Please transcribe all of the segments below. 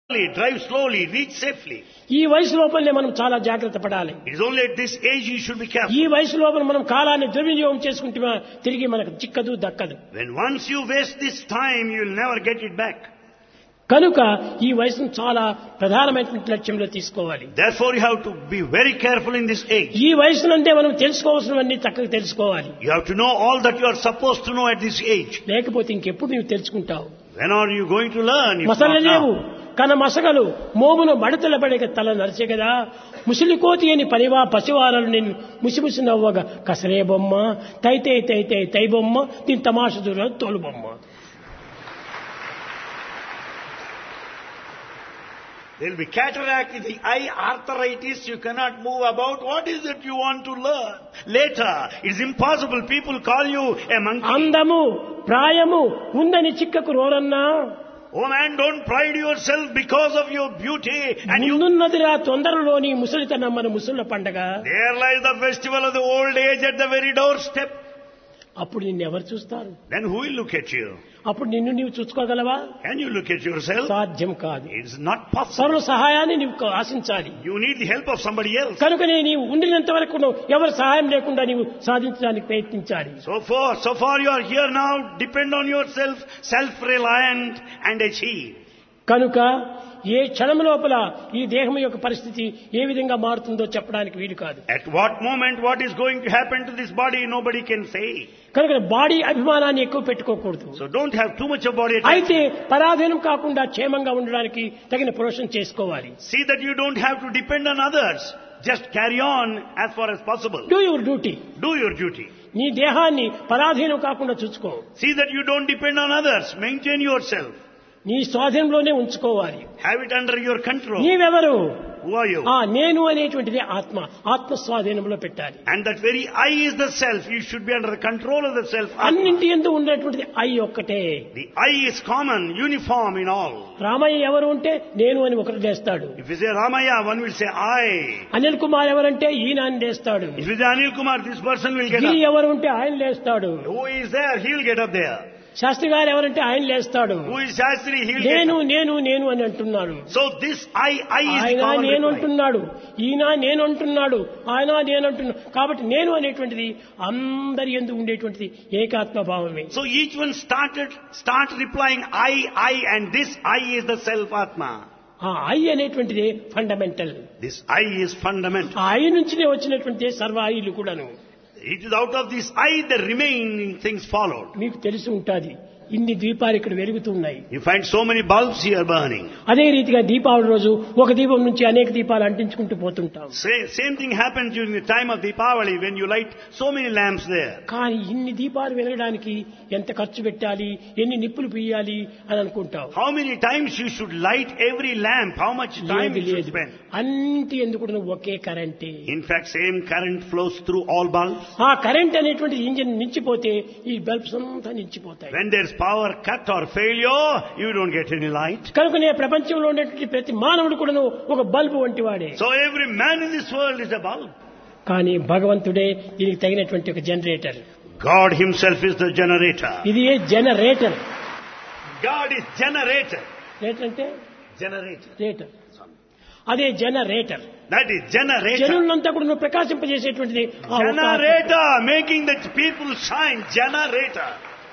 drive slowly, reach safely. ఈ వయసు లోపలనే మనం చాలా జాగ్రత్త పడాలి It is only at this age you should be careful. ఈ వయసు లోపల మనం కాలాన్ని దుర్వినియోగం చేసుకుంటే తిరిగి మనకు చిక్కదు దక్కదు When once you waste this time, you will never get it back. కనుక ఈ వయసును చాలా ప్రధానమైనటువంటి లక్ష్యంలో తీసుకోవాలి Therefore, you have to be very careful in this age. ఈ వయసునంటే మనం తెలుసుకోవాల్సినవన్నీ చక్కగా తెలుసుకోవాలి You have to know all that you are supposed to know at this age. లేకపోతే ఇంకెప్పుడు నువ్వు తెలుసుకుంటావు When are you going to learn? If not మసలలేవు now? కన మసగలు మోమును మడతల పడక తల నరిచే కదా ముసిలి కోతి అని పనివా పసివారలు నేను ముసిముసి నవ్వగా కసరే బొమ్మ తైతే తైతే తై బొమ్మ దీని తమాష దూర తోలు బొమ్మ There will be cataract in the eye, arthritis, you cannot move about. What is it you want to learn? Later, it is impossible. People call you a monkey. అందము ప్రాయము ఉందని చిక్కకు రోరన్నా Oh man, don't pride yourself because of your beauty and you ముందున్నదిరా తొందరలోని ముసలితనం మన ముసళ్ళ పండగ There lies the festival of the old age at the very doorstep. అప్పుడు నిన్ను ఎవరు చూస్తారు Then who will look at you? అప్పుడు నిన్ను నీవు చూసుకోగలవా Can you look at yourself? సాధ్యం కాదు It is not possible. సర్వ సహాయాన్ని నీవు ఆశించాలి You need the help of somebody else. కనుకనే నీవు ఉండినంత వరకు నువ్వు ఎవరి సహాయం లేకుండా నీవు సాధించడానికి ప్రయత్నించాలి So far, so far you are here now, depend on yourself, self-reliant and achieve. కనుక ఏ క్షణం లోపల ఈ దేహం యొక్క పరిస్థితి ఏ విధంగా మారుతుందో చెప్పడానికి వీలు కాదు At what moment what is going to happen to this body, nobody can say. కనుక బాడీ అభిమానాన్ని ఎక్కువ పెట్టుకోకూడదు So don't have too much of body attachment. అయితే పరాధీనం కాకుండా క్షేమంగా ఉండడానికి తగిన ప్రొఫెషన్ చేసుకోవాలి See that you don't have to depend on others. Just carry on as far as possible. Do your duty Do your duty. నీ దేహాన్ని పరాధీనం కాకుండా చూసుకో See that you don't depend on others. Maintain yourself. నీ స్వాధీనంలోనే ఉంచుకోవాలి Have it under your control. నీవెవరు Who are you? ఆ నేను అనేటువంటిది ఆత్మ ఆత్మ స్వాధీనంలో పెట్టాలి And that very I is the self. You should be under the control of the self. Atma. అన్నింటి ఎందు ఉండేటువంటిది ఐ ఒక్కటే The I is common, uniform in all. Ramayya ఎవరు ఉంటే నేను అని ఒకరు లేస్తాడు If you say Ramaya, one will say I. Anil Kumar ఎవరంటే ఈయన అని లేస్తాడు If you say Anil Kumar, this person will get Giri up. ఎవరు ఉంటే ఆయన లేస్తాడు Who is there? He'll get up there. Sastry గారు ఎవరంటే ఆయన లేస్తాడు Who is Shastri? He'll get నేను up. నేను నేను అని అంటున్నాడు So this I, I is the ఆయన common నేను reply. అంటున్నాడు ఈయన నేను అంటున్నాడు ఆయన నేను అంటున్నాడు కాబట్టి నేను అనేటువంటిది అందరి ఎందు ఉండేటువంటిది ఏకాత్మ భావమే So each one started, start replying I, I and this I is the self Atma. ఆ ఐ అనేటువంటిది fundamental This I is fundamental. ఆ ఐ నుంచినే వచ్చినటువంటి సర్వ ఐలు కూడాను It is out of this I the remaining things followed. మీకు తెలిసి ఉంటుంది ఇన్ని దీపాలు ఇక్కడ వెలుగుతూ ఉన్నాయి You find so many bulbs here burning. అదే రీతిగా దీపావళి రోజు ఒక దీపం నుంచి అనేక దీపాలు అంటించుకుంటూ పోతుంటాం Sa- Same thing happens during the time of Deepavali when you light so many lamps there. కానీ ఇన్ని దీపాలు వెలగడానికి ఎంత ఖర్చు పెట్టాలి ఎన్ని నిప్పులు పియ్యాలి అని అనుకుంటావు How many times you should light every lamp? How much time ఏది you should లేదు spend? అన్నింటి ఎందుకు కూడా ఒకే కరెంటే In fact, same current flows through all bulbs. ఆ కరెంట్ అనేటువంటి ఇంజిన్ నించిపోతే ఈ బల్బ్స్ అంతా నించిపోతాయి When there's power cut or failure, you don't get any light. కనుకనే ప్రపంచంలో ఉండేటువంటి ప్రతి మానవుడు కూడాను ఒక బల్బు వంటి వాడే So every man in this world is a bulb. కానీ భగవంతుడే దీనికి తగినటువంటి ఒక generator God himself is the generator. ఇది ఏ జనరేటర్ God is generator. రేటర్ అంటే Generator. రేటర్ అదే జనరేటర్ That is generator. జనులంతా కూడా నువ్వు ప్రకాశింపజేసేటువంటిది ఆ ఒక ఆత్మ. Generator, making the people shine. Generator.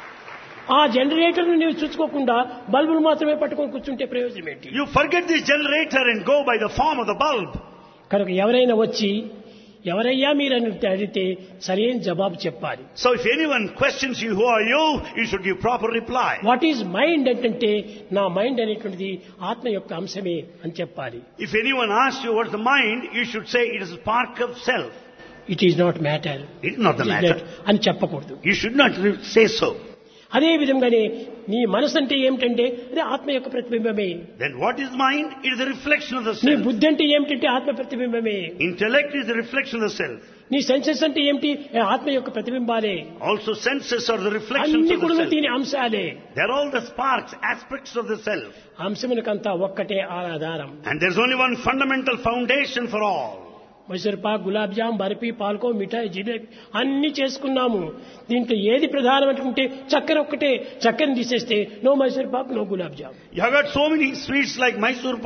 ఆ జనరేటర్ నీవు చూసుకోకుండా బల్బులు మాత్రమే పట్టుకొని కూర్చుంటే ప్రయోజనం ఏంటి You forget this generator and go by the form of the bulb. కనుక ఎవరైనా వచ్చి ఎవరయ్యా మీరని అడిగితే సరైన జవాబు చెప్పాలి So if anyone questions you, who are you? You should give proper reply. What is mind అంటే నా మైండ్ అనేటువంటిది ఆత్మ యొక్క అంశమే అని చెప్పాలి If anyone asks you what's the mind, you should say it is a spark of self. It is not matter It is not the matter. అని చెప్పకూడదు You should not say so. అదే విధంగానే నీ మనసు అంటే ఏమిటంటే అదే ఆత్మ యొక్క ప్రతిబింబమే Then what is mind? It is a reflection of the నీ self. బుద్ధి అంటే ఏమిటంటే ఆత్మ ప్రతిబింబమే Intellect is a reflection of the self. నీ సెన్సెస్ అంటే ఏమిటి ఆత్మ యొక్క ప్రతిబింబాలే Also senses are the reflections అన్ని of the కూడా self. దీని అంశాలే They're all the sparks, aspects of the self. అంశమునకంతా ఒక్కటే ఆధారం And there's only one fundamental foundation for all. Mysore pak gulab jam barfi palkova మిఠాయి జిలేబీ అన్ని చేసుకున్నాము దీంట్లో ఏది ప్రధానమంటే చక్కెర ఒక్కటే చక్కెరని తీసేస్తే no Mysore pak no gulab jam You have got so many sweets like Mysore